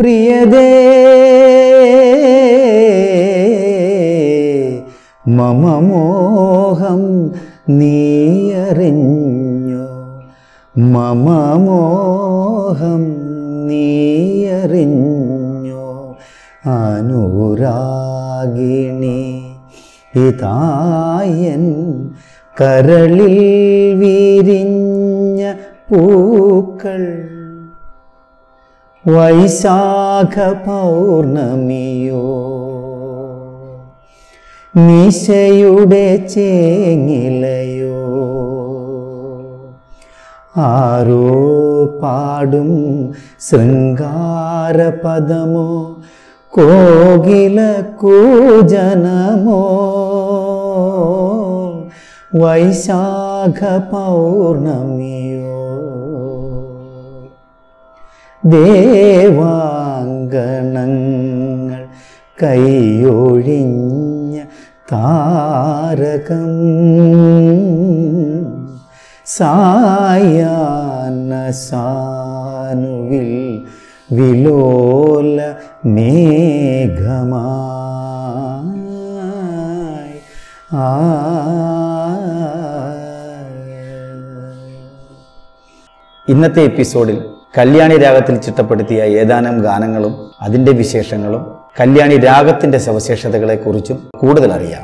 പ്രിയതേ മമ മോഹം നീയറിഞ്ഞോ മമ മോഹം നീയറിഞ്ഞോ അനുരാഗിണി ഇതായൻ കരളിൽ വിരിഞ്ഞ പൂക്കൾ വൈശാഖ പൗർണമിയോ നിശയുടെ ചേങ്ങിലയോ ആരോ പാടും ശൃംഗാരപദമോ കോകില കൂജനമോ വൈശാഖ പൗർണമിയോ ദേവാങ്കണങ്ങൾ കൈയൊഴിഞ്ഞ താരകം സായാന സാനുവിൽ വിലോല മേഘമായി ആ ഇന്നത്തെ എപ്പിസോഡിൽ കല്യാണി രാഗത്തിൽ ചിട്ടപ്പെടുത്തിയ ഏതാനും ഗാനങ്ങളും അതിൻ്റെ വിശേഷങ്ങളും കല്യാണി രാഗത്തിൻ്റെ സവിശേഷതകളെക്കുറിച്ചും കൂടുതൽ അറിയാം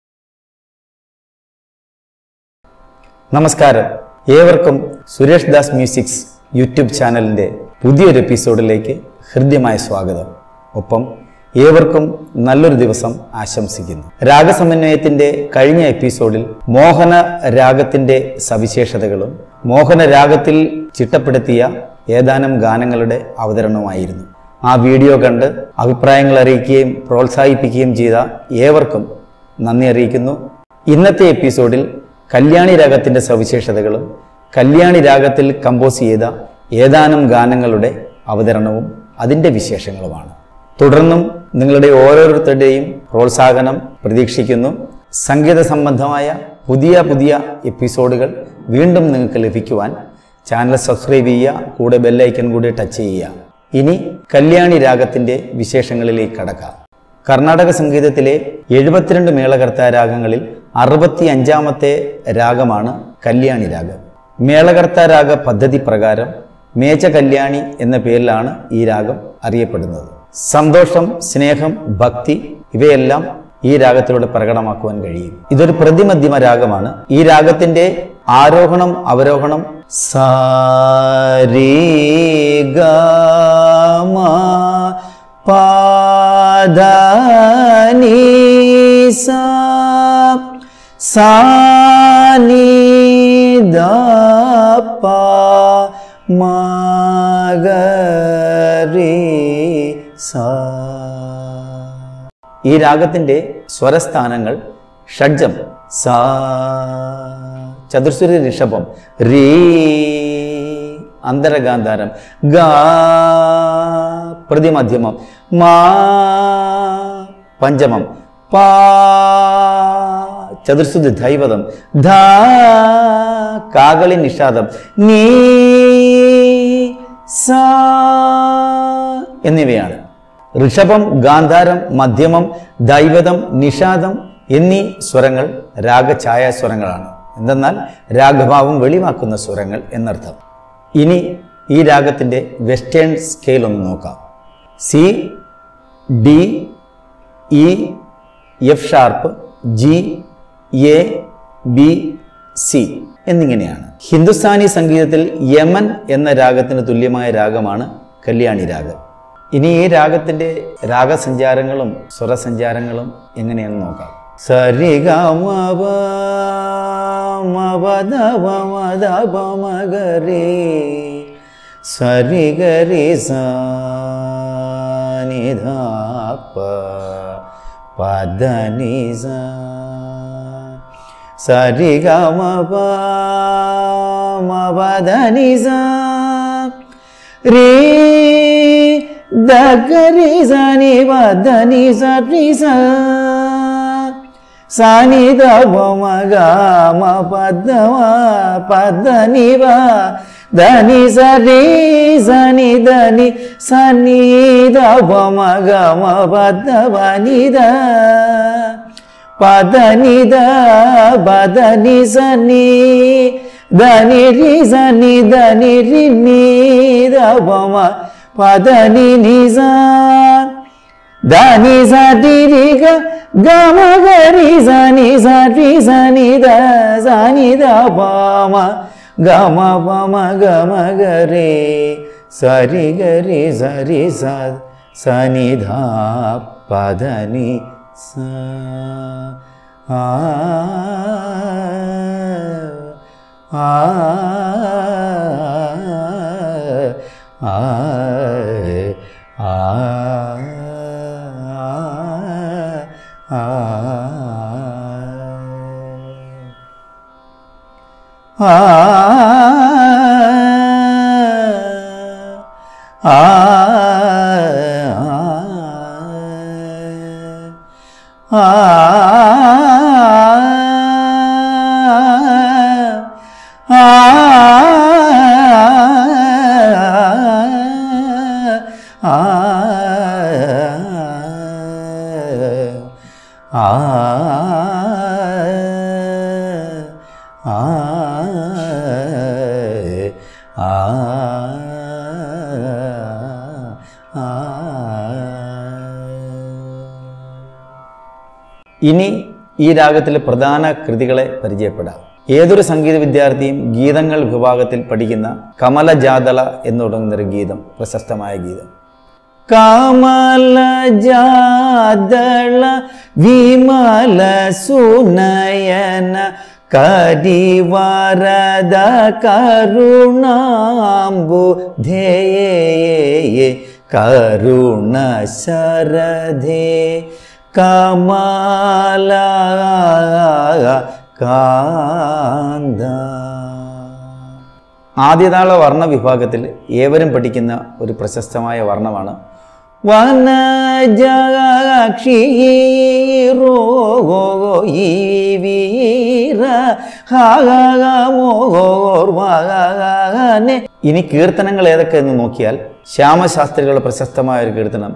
നമസ്കാരം ഏവർക്കും സുരേഷ് ദാസ് മ്യൂസിക്സ് യൂട്യൂബ് ചാനലിൻ്റെ പുതിയൊരു എപ്പിസോഡിലേക്ക് ഹൃദ്യമായ സ്വാഗതം ഒപ്പം ഏവർക്കും നല്ലൊരു ദിവസം ആശംസിക്കുന്നു രാഗസമന്വയത്തിന്റെ കഴിഞ്ഞ എപ്പിസോഡിൽ മോഹന രാഗത്തിന്റെ സവിശേഷതകളും മോഹന രാഗത്തിൽ ചിട്ടപ്പെടുത്തിയ ഏതാനും ഗാനങ്ങളുടെ അവതരണമായിരുന്നു ആ വീഡിയോ കണ്ട് അഭിപ്രായങ്ങൾ അറിയിക്കുകയും പ്രോത്സാഹിപ്പിക്കുകയും ചെയ്ത ഏവർക്കും നന്ദി അറിയിക്കുന്നു ഇന്നത്തെ എപ്പിസോഡിൽ കല്യാണി രാഗത്തിന്റെ സവിശേഷതകളും കല്യാണി രാഗത്തിൽ കമ്പോസ് ചെയ്ത ഏതാനും ഗാനങ്ങളുടെ അവതരണവും അതിൻ്റെ വിശേഷങ്ങളുമാണ് തുടർന്നും നിങ്ങളുടെ ഓരോരുത്തരുടെയും പ്രോത്സാഹനം പ്രതീക്ഷിക്കുന്നു സംഗീത സംബന്ധമായ പുതിയ പുതിയ എപ്പിസോഡുകൾ വീണ്ടും നിങ്ങൾക്ക് ലഭിക്കുവാൻ ചാനൽ സബ്സ്ക്രൈബ് ചെയ്യുക കൂടെ ബെല്ലൈക്കൺ കൂടി ടച്ച് ചെയ്യുക ഇനി കല്യാണി രാഗത്തിൻ്റെ വിശേഷങ്ങളിലേക്ക് കടക്കാം കർണാടക സംഗീതത്തിലെ എഴുപത്തിരണ്ട് മേളകർത്താ രാഗങ്ങളിൽ അറുപത്തി അഞ്ചാമത്തെ രാഗമാണ് കല്യാണി രാഗം മേളകർത്താ രാഗ പദ്ധതി പ്രകാരം മേച്ച കല്യാണി എന്ന പേരിലാണ് ഈ രാഗം അറിയപ്പെടുന്നത് സന്തോഷം സ്നേഹം ഭക്തി ഇവയെല്ലാം ഈ രാഗത്തിലൂടെ പ്രകടമാക്കുവാൻ കഴിയും ഇതൊരു പ്രതിമധ്യമ രാഗമാണ് ഈ രാഗത്തിന്റെ ആരോഹണം അവരോഹണം സാരി ഗമ പാദനി സാ സാനി ദപ്പ മഗരി സാ ഈ രാഗത്തിന്റെ സ്വരസ്ഥാനങ്ങൾ ഷഡ്ജം സാ ചതുർസ്വര ഋഷഭം രീ അന്തരഗാന്ധാരം ഗാ പ്രതിമധ്യമം മാ പഞ്ചമം പാ ചതുർശ്രുതി ധൈവതം ധാ കാകളി നിഷാദം നീ സാ എന്നിവയാണ് ഋഷഭം ഗാന്ധാരം മധ്യമം ദൈവതം നിഷാദം എന്നീ സ്വരങ്ങൾ രാഗഛായ സ്വരങ്ങളാണ് എന്തെന്നാൽ രാഗഭാവം വെളിവാക്കുന്ന സ്വരങ്ങൾ എന്നർത്ഥം ഇനി ഈ രാഗത്തിൻ്റെ വെസ്റ്റേൺ സ്കെയിൽ ഒന്ന് നോക്കാം C D E F sharp G A B C എന്നിങ്ങനെയാണ് ഹിന്ദുസ്ഥാനി സംഗീതത്തിൽ യമൻ എന്ന രാഗത്തിന് തുല്യമായ രാഗമാണ് കല്യാണി രാഗം ഇനി ഈ രാഗത്തിന്റെ രാഗസഞ്ചാരങ്ങളും സ്വരസഞ്ചാരങ്ങളും എങ്ങനെയാണെന്ന് നോക്കാം സരിഗമപമദപമഗരി സരിഗരി സാനിധാപ്പ പദനി സരിഗമപമദനി സാ రే దగ్గరి సని వదని సరి സാനിധ മഗമ പദ്മ പദ്നിവ ധനി സരി സനി ധനി സനിധ മഗമ പദ്മനിധ പദനിധ പദനി സനി ധനി രി സനി ധനി രി നീധ പദനി നിസ ധനി സതി രി ഗ ഗമ ഗരി സനി സതി സനി ധ സനി ധ പമ ഗമ പമ ഗമ ഗരി സരി ഗരി സരി സ സനി ധ പദനി സ ആ ആ ആ ഇനി ഈ രാഗത്തിലെ പ്രധാന കൃതികളെ പരിചയപ്പെടാം ഏതൊരു സംഗീത വിദ്യാർത്ഥിയും ഗീതങ്ങൾ വിഭാഗത്തിൽ പഠിക്കുന്ന കമലജാതള എന്ന് തുടങ്ങുന്ന ഒരു ഗീതം പ്രശസ്തമായ ഗീതം കമലജാതള വിമല സുനയന കരിവരദ കരുണാംബു ധേയേ കരുണ ശരധേ കമാല കാന്ത ആദ്യതാള വർണ്ണ വിഭാഗത്തിൽ ഏവരും പഠിക്കുന്ന ഒരു പ്രശസ്തമായ വർണ്ണമാണ് ഇനി കീർത്തനങ്ങൾ ഏതൊക്കെ എന്ന് നോക്കിയാൽ ശ്യാമശാസ്ത്രികളുടെ പ്രശസ്തമായ ഒരു കീർത്തനം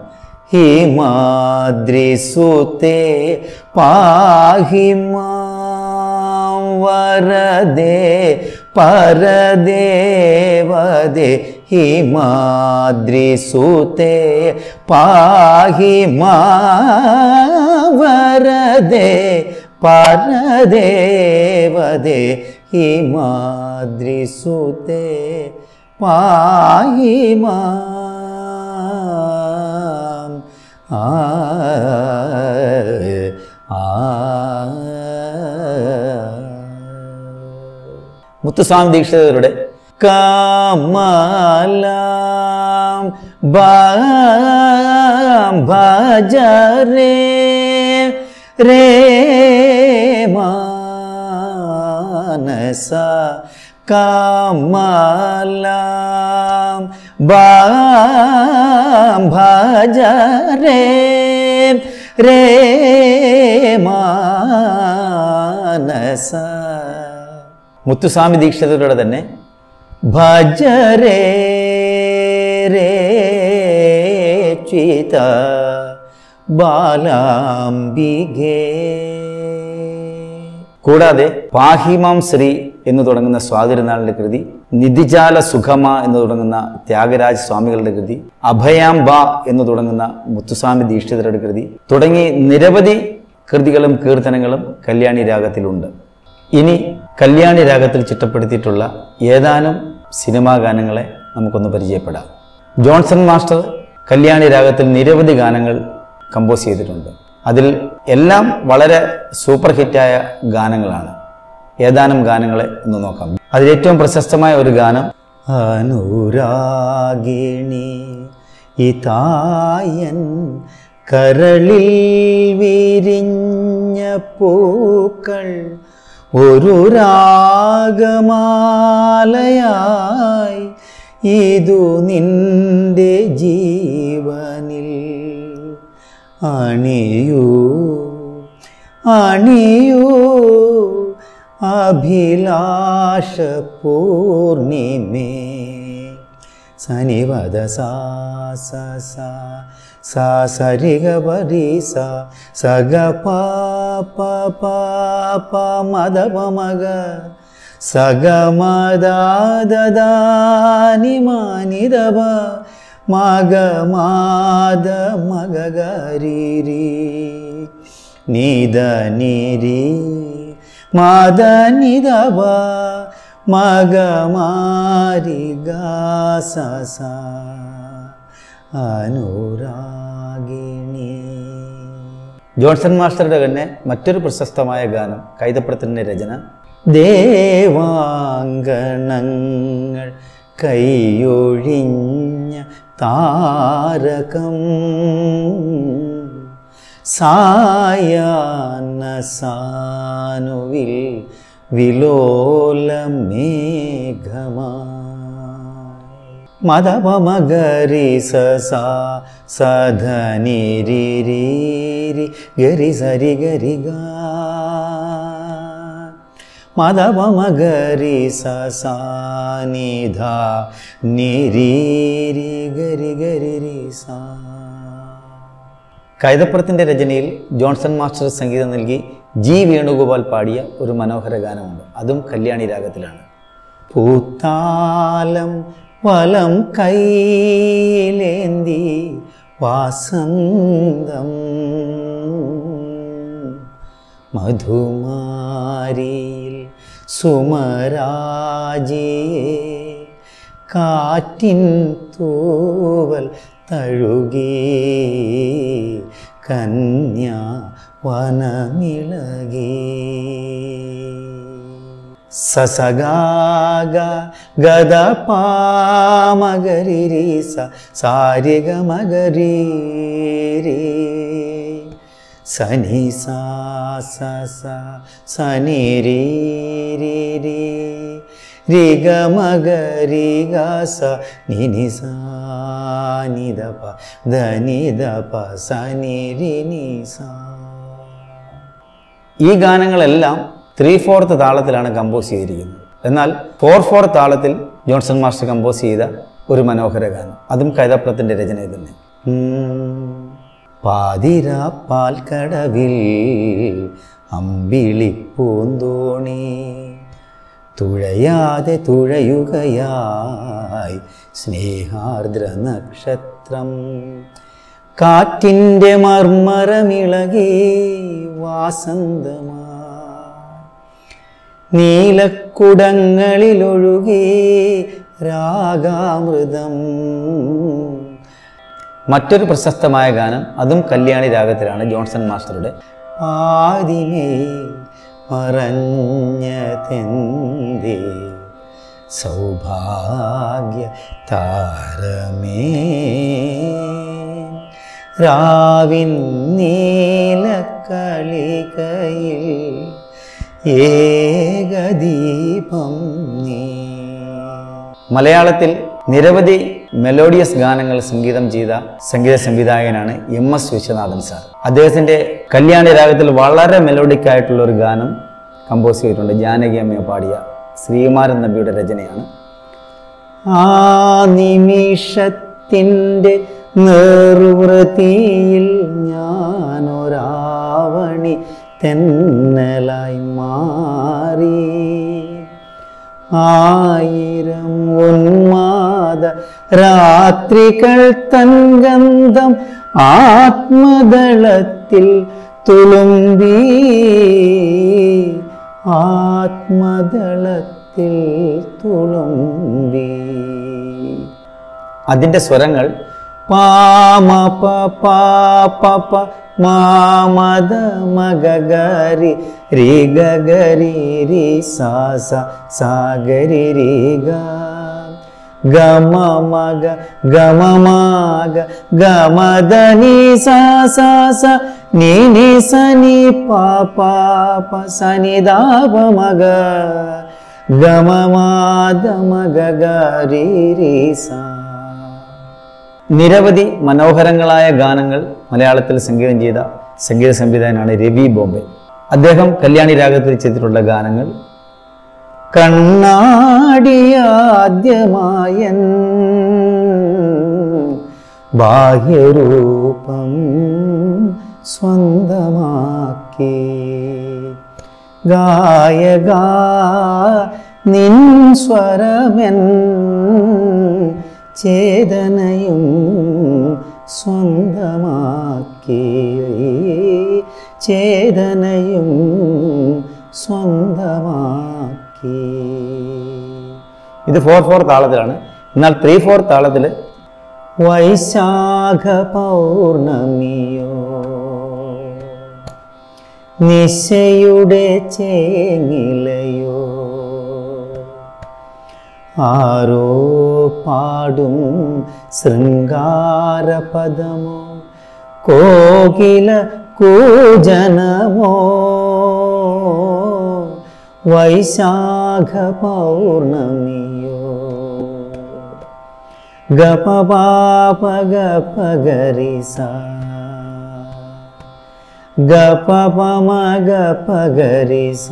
ഹിമാദ്രിസുതേ പാഹിമാ വരദേ പരദേവദേ ഹിമാദ്രിസുതേ പാഹിമാ വരദേ പരദേവദേ ഹിമാദ്രിസുതേ പാഹിമാ ആ ആ മുത്തുസ്വാമി ദീക്ഷിതരുടെ കമലാം ഭജരേ രേ മാനസ കമലാം ഭജരേ രേ മാനസ മുത്തുസ്വാമി ദീക്ഷിതരുടെ തന്നെ ഭജരേ രേ ചിത ബാലാംബികേ കൂടാതെ പാഹിമാം ശ്രീ എന്ന് തുടങ്ങുന്ന സ്വാതിരുനാളിന്റെ കൃതി നിധിജാല സുഖമ എന്ന് തുടങ്ങുന്ന ത്യാഗരാജ് സ്വാമികളുടെ കൃതി അഭയാംബ എന്ന് തുടങ്ങുന്ന മുത്തുസ്വാമി ദീക്ഷിതരുടെ കൃതി തുടങ്ങി നിരവധി കൃതികളും കീർത്തനങ്ങളും കല്യാണി രാഗത്തിലുണ്ട് ഇനി കല്യാണി രാഗത്തിൽ ചിട്ടപ്പെടുത്തിയിട്ടുള്ള ഏതാനും സിനിമാ ഗാനങ്ങളെ നമുക്കൊന്ന് പരിചയപ്പെടാം ജോൺസൺ മാസ്റ്റർ കല്യാണി രാഗത്തിൽ നിരവധി ഗാനങ്ങൾ കമ്പോസ് ചെയ്തിട്ടുണ്ട് അതിൽ എല്ലാം വളരെ സൂപ്പർ ഹിറ്റായ ഗാനങ്ങളാണ് ഏതാനും ഗാനങ്ങളെ ഒന്ന് നോക്കാം അതിൽ ഏറ്റവും പ്രശസ്തമായ ഒരു ഗാനം അനുരാഗിണി ഇതായൻ കരളിൽ വിരിഞ്ഞ പൂക്കൾ ഒരു രാഗമാലയായി ഇതു നിന്റെ ജീവനിൽ അണിയൂ അണിയൂ അഭിലാഷ പൂർണിമേ സനിവദ സാ സ സ സ സരിഗ പരി സ സഗ പ പ പ പ മദ പ മഗ സഗ മദ ദദ നി മാ നി ദ പ മഗ മാദ മഗ ഗരി രി നിദ നി രി മാദ നി ദ പ മഗ മാരി ഗ സ സ അനുരാഗിണി ജോൺസൺ മാസ്റ്ററുടെ തന്നെ മറ്റൊരു പ്രശസ്തമായ ഗാനം കൈതപ്പുറത്തിൻ്റെ രചന ദേവാങ്കണങ്ങൾ കൈയൊഴിഞ്ഞ താരകം സായാന സാനുവിൽ വിലോലമേഘമായി മദപമഗരി സ സധനി രി രി രി ഗരി സരി ഗരി ഗ മദപമഗരി സ നിധ നിരി രി ഗരി ഗരി രി സ കൈതപ്പുറത്തിൻ്റെ രചനയിൽ ജോൺസൺ മാസ്റ്റർ സംഗീതം നൽകി ജി വേണുഗോപാൽ പാടിയ ഒരു മനോഹര ഗാനമുണ്ട് അതും കല്യാണി രാഗത്തിലാണ് പൂത്താലം വലം കൈയിലേന്തി വാസന്തം മധുമാരിയിൽ സുമരാജിയെ കാറ്റിൻ തൂവൽ തഴുകി കന്യ വനമിളകി സസഗാഗ ഗദ പാമഗരി സ സാരിഗ മഗരി സനി സാ സ സ സനി രി രി രി രി ഗ മഗ രി ഗ സ നി നി സ നി ദ പ ധ നി ദ പ സ നി രി നി സ ഈ ഗാനങ്ങളെല്ലാം ത്രീ ഫോർത്ത് താളത്തിലാണ് കമ്പോസ് ചെയ്തിരിക്കുന്നത് എന്നാൽ ഫോർ ഫോർ താളത്തിൽ ജോൺസൺ മാസ്റ്റർ കമ്പോസ് ചെയ്ത ഒരു മനോഹര ഗാനം അതും കൈതപ്രത്തിൻ്റെ രചനയിൽ തന്നെ പാതിര പാൽക്കടവിൽ അമ്പിളി പൂന്തോണി തുഴയാതെ തുഴയുകയായി സ്നേഹാർദ്ര നക്ഷത്രം കാറ്റിൻ്റെ മർമ്മരമിളകി വാസന്തമാ നീലക്കുടങ്ങളിലൊഴുകി രാഗാമൃതം മറ്റൊരു പ്രശസ്തമായ ഗാനം അതും കല്യാണി രാഗത്തിലാണ് ജോൺസൺ മാസ്റ്ററുടെ ആദിമേ മറഞ്ഞതെന്തേ സൗഭാഗ്യ താരമേ രാവിൻ നീലക്കളികയിൽ ഏകദീപം നീ മലയാളത്തിൽ നിരവധി മെലോഡിയസ് ഗാനങ്ങൾ സംഗീതം ചെയ്ത സംഗീത സംവിധായകനാണ് എം എസ് വിശ്വനാഥൻ സാർ അദ്ദേഹത്തിൻ്റെ കല്യാണി രാഗത്തിൽ വളരെ മെലോഡിക് ആയിട്ടുള്ള ഒരു ഗാനം കമ്പോസ് ചെയ്തിട്ടുണ്ട് ജാനകി അമ്മയെ പാടിയ ശ്രീകുമാരൻ നബിയുടെ രചനയാണ് ആ നിമിഷത്തിൻ്റെ നിർവൃതിയിൽ ഞാനൊരാവണി തെന്നലായി മാറി ആയിരം ഉന്മാദ രാത്രികൾ തൻ ഗന്ധം ആത്മദളത്തിൽ തുളുമ്പി ആത്മദളത്തിൽ തുളുമ്പി അതിൻ്റെ സ്വരങ്ങൾ പാമ പ പാ പ പ മാമദ മഗരി രി ഗരി രി സാ സ സാ ഗരി രി ഗ ഗമ മഗ ഗമ മാഗ ഗമ ധനി സാ സാ സ നി നി സ നി പ പ പ സ നി ദ പ മഗ ഗമ മാദ മഗ ഗരി രി സാ നിരവധി മനോഹരങ്ങളായ ഗാനങ്ങൾ മലയാളത്തിൽ സംഗീതം ചെയ്ത സംഗീത സംവിധായകനാണ് രവി ബോംബെ അദ്ദേഹം കല്യാണി രാഗത്തിൽ ചെയ്തിട്ടുള്ള ഗാനങ്ങൾ കണ്ണാടിയാദ്യമായൻ ബാഹ്യരൂപം സ്വന്തമാക്കി ഗായക നിൻ സ്വരമെൻ ചേതനയും സ്വന്തമാക്കി ചേതനയും സ്വന്തമാക്കി ഇത് ഫോർ ഫോർ താളത്തിലാണ് എന്നാൽ ത്രീ ഫോർ താളത്തിൽ വൈശാഖ പൗർണമിയോ നിശയുടെ ചേങ്ങിലയോ ആരോ പാടും ശൃംഗാരപദമോ കോകില കൂജനമോ വൈശാഖ പൗർണമിയോ ഗപപാപ ഗപഗരിസ ഗപപമ ഗപഗരിസ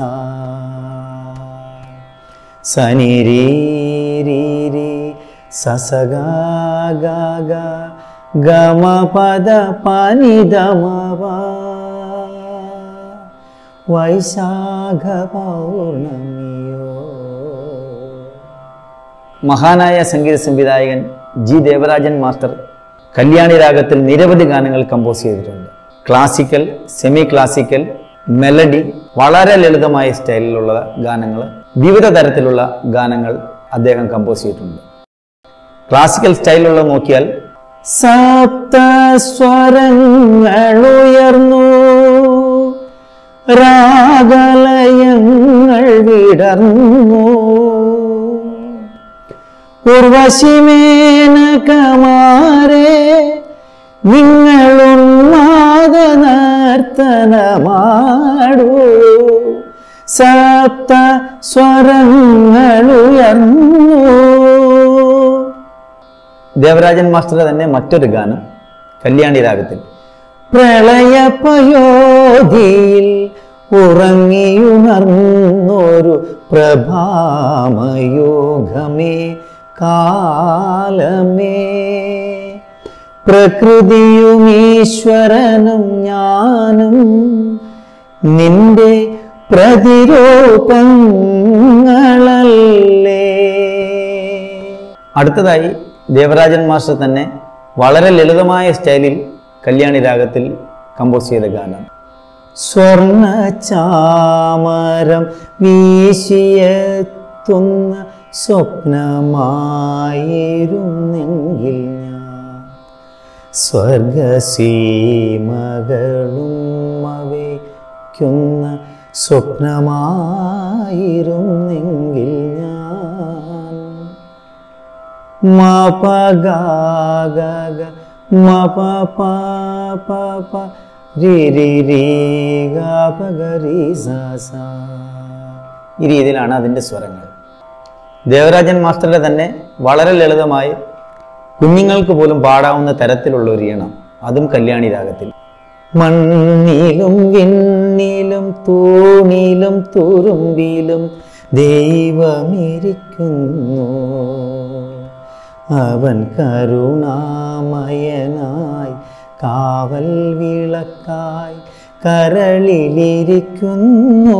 സനി രീ രീ രീ സസഗ ഗ ഗ ഗമ പദ പനിതമവ വൈശാഖ പൗർണമിയോ മഹാനായ സംഗീത സംവിധായകൻ ജി ദേവരാജൻ മാസ്റ്റർ കല്യാണി രാഗത്തിൽ നിരവധി ഗാനങ്ങൾ കമ്പോസ് ചെയ്തിട്ടുണ്ട് ക്ലാസിക്കൽ സെമി ക്ലാസിക്കൽ മെലഡി വളരെ ലളിതമായ സ്റ്റൈലിലുള്ള ഗാനങ്ങൾ വിവിധ തരത്തിലുള്ള ഗാനങ്ങൾ അദ്ദേഹം കമ്പോസ് ചെയ്തിട്ടുണ്ട് ക്ലാസിക്കൽ സ്റ്റൈലിലുള്ള നോക്കിയാൽ സപ്തസ്വരങ്ങളുയർന്നു രാഗലയങ്ങൾ വിടർന്നു ഉർവശിമേനകമാരെ നിങ്ങളുന്മാദ നർത്തനമാടൂ സപ്ത സ്വരങ്ങളുയർന്നു ദേവരാജൻ മാസ്റ്ററുടെ തന്നെ മറ്റൊരു ഗാനം കല്യാണി രാഗത്തിൽ പ്രളയപയോധിയിൽ ഉറങ്ങിയുണർന്നൊരു പ്രഭാമയോഗമേ കാലമേ പ്രകൃതിയും ഈശ്വരനും ഞാനും നിന്റെ പ്രതിരൂപങ്ങളല്ലേ അടുത്തതായി ദേവരാജൻ മാസ്റ്റർ തന്നെ വളരെ ലളിതമായ സ്റ്റൈലിൽ കല്യാണി രാഗത്തിൽ കമ്പോസ് ചെയ്ത ഗാനം സ്വർണ ചാമരം വീശിയെത്തുന്ന സ്വപ്നമായിരുന്നെങ്കിൽ ഞാൻ സ്വർഗസീമകളും അവയ്ക്കുന്ന സ്വപ്നമായിരുന്നെങ്കിൽ ഞാൻ മപഗാഗ മപ രി രി രി ഗാപഗരി സാസ ഈ രീതിയിലാണ് അതിൻ്റെ സ്വരങ്ങൾ ദേവരാജൻ മാസ്റ്ററുടെ തന്നെ വളരെ ലളിതമായി കുഞ്ഞുങ്ങൾക്ക് പോലും പാടാവുന്ന തരത്തിലുള്ള ഒരു ഈണം അതും കല്യാണി രാഗത്തിൽ മണ്ണിലും വിണ്ണിലും തൂണിലും തുറുമ്പിലും ദൈവമിരിക്കുന്നു അവൻ കരുണാമയനായി കാവൽ വിളക്കായി കരളിലിരിക്കുന്നു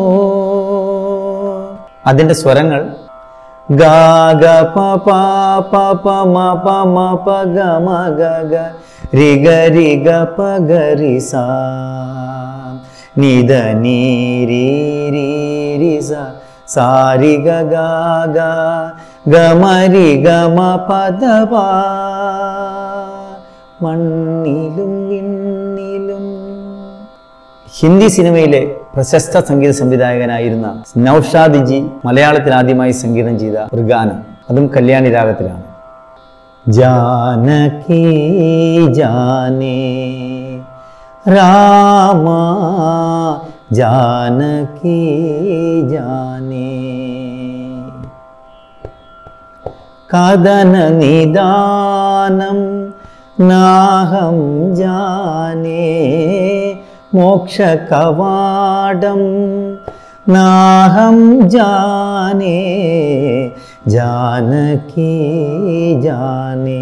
അതിൻ്റെ സ്വരങ്ങൾ ഗാഗ പ പ പ പ മ പ മ പ ഗ മ ഗ ഗ രി ഗ രി ഗ പ ഗ രി സ നിധ നീ രി രി രി സ സാ രി ഗ ഗ ഗ ഗ മ രി ഗ മ പ ദ പ മണ്ണിലും വിണ്ണിലും ഹിന്ദി സിനിമയിലെ പ്രശസ്ത സംഗീത സംവിധായകനായിരുന്ന നൌഷാദ് ജി മലയാളത്തിൽ ആദ്യമായി സംഗീതം ചെയ്ത ഒരു ഗാനം അതും കല്യാണി രാഗത്തിലാണ് ജാനകി ജാനേ രാമ ജാനകി ജാനേ കഥന നിദാനം നാഹം ജാനേ മോക്ഷകവാടം നാഹം ജാനേ ജാനകി ജാനേ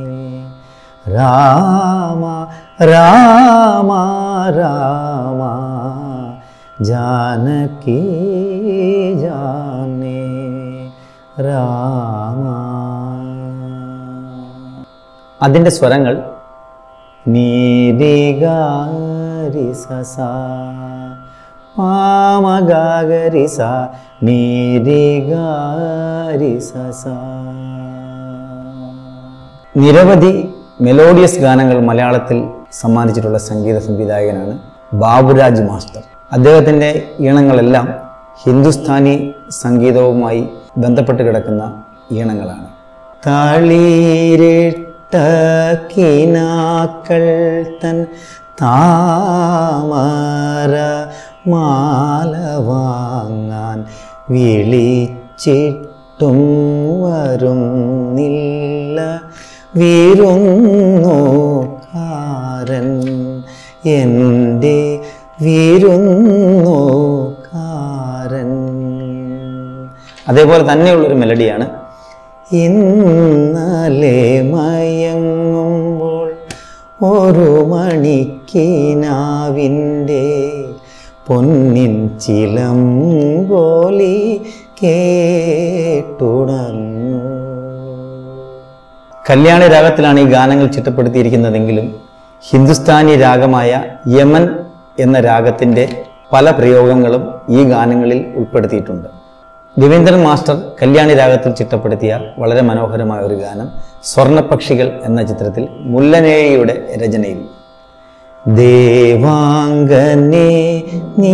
രാമ രാമ രാമ ജാനകി ജാനേ രാമ അതിൻ്റെ സ്വരങ്ങൾ നീരിഗാരി സസ പാമഗാഗരി സ നീരിഗാരി സസ നിരവധി മെലോഡിയസ് ഗാനങ്ങൾ മലയാളത്തിൽ സമ്മാനിച്ചിട്ടുള്ള സംഗീത സംവിധായകനാണ് ബാബുരാജ് മാസ്റ്റർ അദ്ദേഹത്തിൻ്റെ ഈണങ്ങളെല്ലാം ഹിന്ദുസ്ഥാനി സംഗീതവുമായി ബന്ധപ്പെട്ട് കിടക്കുന്ന ഈണങ്ങളാണ് തളിരിട്ട കിനാക്കൾ തൻ താമര മാല വാങ്ങാൻ വിളിച്ചിട്ടും വരുന്നില്ല വിരുന്നുകാരൻ എൻ്റെ വിരുന്നുകാരൻ അതേപോലെ തന്നെയുള്ളൊരു മെലഡിയാണ് ഇന്നലെ മയങ്ങുമ്പോൾ ഒരു മണിക്കിനാവിൻ്റെ പൊന്നിൻ ചിലമ്പോലി കേട്ടുണർന്നു കല്യാണി രാഗത്തിലാണ് ഈ ഗാനങ്ങൾ ചിട്ടപ്പെടുത്തിയിരിക്കുന്നതെങ്കിലും ഹിന്ദുസ്ഥാനി രാഗമായ യമൻ എന്ന രാഗത്തിൻ്റെ പല പ്രയോഗങ്ങളും ഈ ഗാനങ്ങളിൽ ഉൾപ്പെടുത്തിയിട്ടുണ്ട് രവീന്ദ്രൻ മാസ്റ്റർ കല്യാണി രാഗത്തിൽ ചിട്ടപ്പെടുത്തിയ വളരെ മനോഹരമായ ഒരു ഗാനം സ്വർണപക്ഷികൾ എന്ന ചിത്രത്തിൽ മുല്ലനേഴിയുടെ രചനയിൽ ദേവാംഗനെ നീ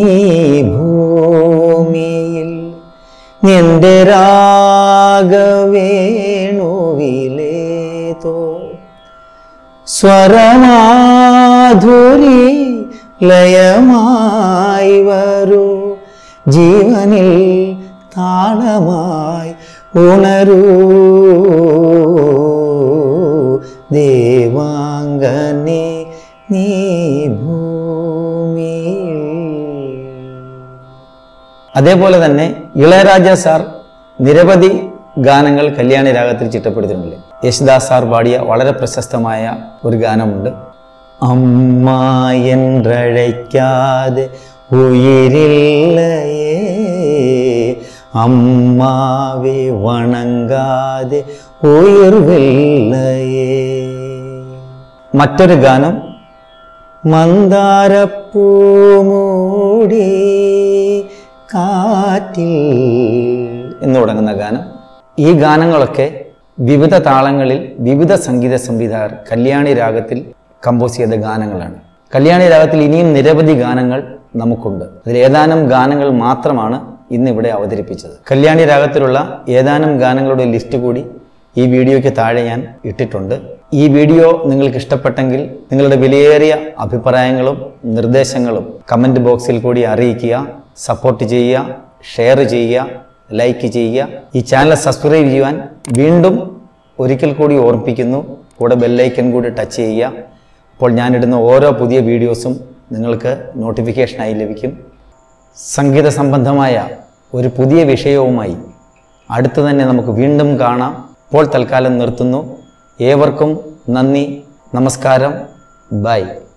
ഭൂമിയിൽ നിന്റെ രാഗവേണുവിലേതോ സ്വരമാധുരി ലയമായി വരൂ ജീവനിൽ താളമായി ഉണരൂ ദേവാംഗനെ നീ ഭൂമിയിൽ അതേപോലെ തന്നെ ഇളയരാജ സാർ നിരവധി ഗാനങ്ങൾ കല്യാണി രാഗത്തിൽ ചിട്ടപ്പെടുത്തിയിട്ടുണ്ട് യേശുദാസ് സാർ പാടിയ വളരെ പ്രശസ്തമായ ഒരു ഗാനമുണ്ട് അമ്മ என்றழைக்காது ഉയിരില്ലയേ അമ്മാവെ വണങ്ങാതെ ഉയർവില്ലയേ മറ്റൊരു ഗാനം മന്ദാരപ്പൂമൂടി കാറ്റിൽ എന്ന് തുടങ്ങുന്ന ഗാനം ഈ ഗാനങ്ങളൊക്കെ വിവിധ താളങ്ങളിൽ വിവിധ സംഗീത സംവിധായകർ കല്യാണി രാഗത്തിൽ കമ്പോസ് ചെയ്ത ഗാനങ്ങളാണ് കല്യാണി രാഗത്തിൽ ഇനിയും നിരവധി ഗാനങ്ങൾ നമുക്കുണ്ട് അതിൽ ഏതാനും ഗാനങ്ങൾ മാത്രമാണ് ഇന്ന് ഇവിടെ അവതരിപ്പിച്ചത് കല്യാണി രാഗത്തിലുള്ള ഏതാനും ഗാനങ്ങളുടെ ലിസ്റ്റ് കൂടി ഈ വീഡിയോയ്ക്ക് താഴെ ഞാൻ ഇട്ടിട്ടുണ്ട് ഈ വീഡിയോ നിങ്ങൾക്ക് ഇഷ്ടപ്പെട്ടെങ്കിൽ നിങ്ങളുടെ വിലയേറിയ അഭിപ്രായങ്ങളും നിർദ്ദേശങ്ങളും കമൻറ്റ് ബോക്സിൽ കൂടി അറിയിക്കുക സപ്പോർട്ട് ചെയ്യുക ഷെയർ ചെയ്യുക ലൈക്ക് ചെയ്യുക ഈ ചാനൽ സബ്സ്ക്രൈബ് ചെയ്യുവാൻ വീണ്ടും ഒരിക്കൽ കൂടി ഓർമ്മിപ്പിക്കുന്നു കൂടെ ബെല്ലൈക്കൻ കൂടി ടച്ച് ചെയ്യുക അപ്പോൾ ഞാനിടുന്ന ഓരോ പുതിയ വീഡിയോസും നിങ്ങൾക്ക് നോട്ടിഫിക്കേഷനായി ലഭിക്കും സംഗീത സംബന്ധമായ ഒരു പുതിയ വിഷയവുമായി അടുത്ത് തന്നെ നമുക്ക് വീണ്ടും കാണാം ഇപ്പോൾ തൽക്കാലം നിർത്തുന്നു ഏവർക്കും നന്ദി നമസ്കാരം ബൈ